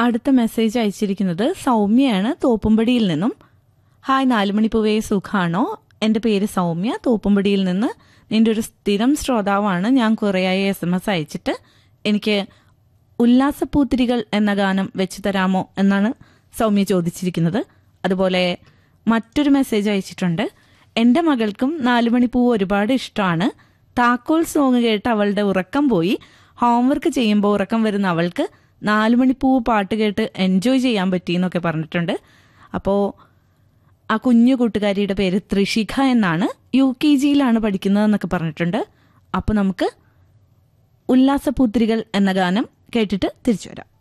അടുത്ത മെസ്സേജ് അയച്ചിരിക്കുന്നത് സൗമ്യയാണ് തോപ്പുംപടിയിൽ നിന്നും ഹായ് നാലുമണിപ്പൂവേ സുഖാണോ എൻ്റെ പേര് സൗമ്യ തോപ്പുംപടിയിൽ നിന്ന് നിന്റെ ഒരു സ്ഥിരം ശ്രോതാവാണ് ഞാൻ കുറേയായി എസ് എം എസ് അയച്ചിട്ട് എനിക്ക് ഉല്ലാസപ്പൂത്തിരികൾ എന്ന ഗാനം വെച്ച് തരാമോ എന്നാണ് സൗമ്യ ചോദിച്ചിരിക്കുന്നത് അതുപോലെ മറ്റൊരു മെസ്സേജ് അയച്ചിട്ടുണ്ട് എൻ്റെ മകൾക്കും നാലുമണിപ്പൂവ് ഒരുപാട് ഇഷ്ടമാണ് താക്കോൽ സോങ് കേട്ട് അവളുടെ ഉറക്കം പോയി ഹോംവർക്ക് ചെയ്യുമ്പോൾ ഉറക്കം വരുന്ന അവൾക്ക് നാലുമണിപ്പൂവ് പാട്ട് കേട്ട് എൻജോയ് ചെയ്യാൻ പറ്റി എന്നൊക്കെ പറഞ്ഞിട്ടുണ്ട് അപ്പോൾ ആ കുഞ്ഞു കൂട്ടുകാരിയുടെ പേര് ത്രിഷിഖ എന്നാണ് യു കെ ജിയിലാണ് പഠിക്കുന്നതെന്നൊക്കെ പറഞ്ഞിട്ടുണ്ട് അപ്പോൾ നമുക്ക് ഉല്ലാസപൂത്തിരികൾ എന്ന ഗാനം കേട്ടിട്ട് തിരിച്ചു വരാം